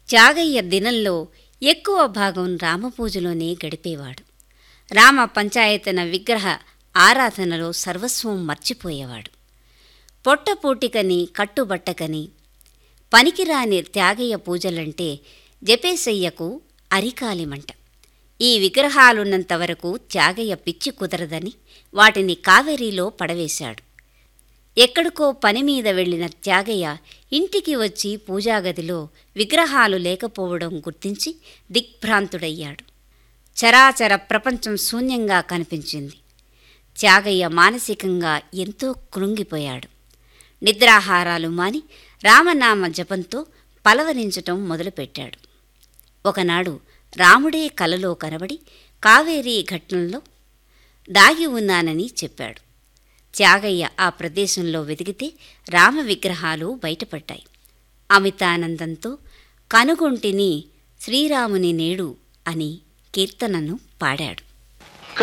త్యాగయ్య దినంలో ఎక్కువ భాగం రామపూజలోనే గడిపేవాడు రామ పంచాయతన విగ్రహ ఆరాధనలో సర్వస్వం మర్చిపోయేవాడు పొట్టపూటికని కట్టుబట్టకని పనికిరాని త్యాగయ్య పూజలంటే జపేశయ్యకు అరికాలిమంట ఈ విగ్రహాలున్నంత వరకు త్యాగయ్య పిచ్చి కుదరదని వాటిని కావేరీలో పడవేశాడు ఎక్కడికో పని మీద వెళ్లిన త్యాగయ్య ఇంటికి వచ్చి పూజాగదిలో విగ్రహాలు లేకపోవడం గుర్తించి దిగ్భ్రాంతుడయ్యాడు చరాచర ప్రపంచం శూన్యంగా కనిపించింది త్యాగయ్య మానసికంగా ఎంతో కృంగిపోయాడు నిద్రాహారాలు మాని రామనామ జపంతో పలవరించటం మొదలుపెట్టాడు ఒకనాడు రాముడే కలలో కనబడి కావేరీ ఘటనలో దాగి ఉన్నానని చెప్పాడు త్యాగయ్య ఆ ప్రదేశంలో వెతికితే రామ విగ్రహాలు బయటపడ్డాయి అమితానందంతో కనుగొంటిని శ్రీరాముని నేడు అని కీర్తనను పాడాడు